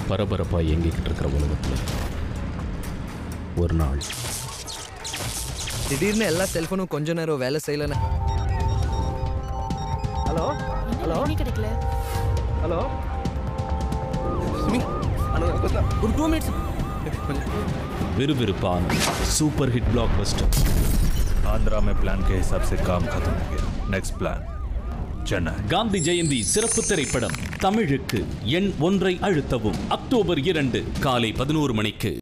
பரபரப்பாக இயங்கிக்கிட்டு இருக்கிற உலகத்தில் ஒரு நாள் திடீர்னு எல்லா செல்போனும் கொஞ்ச நேரம் வேலை செய்யலன்னு ஹலோ என்ன லைனே கிடைக்கல ஹலோ ஒரு டூ மினிட்ஸ் விறுவிறுப்பான super hit blockbuster Andhra में प्लान के हिसाब से काम खत्म हो गया नेक्स्ट प्लान चेन्नई காந்தி ஜெயந்தி சிறப்பு திரைப்படம் தமிழுக்கு எண் ஒன்றை அழுத்தவும் அக்டோபர் இரண்டு காலை பதினோரு மணிக்கு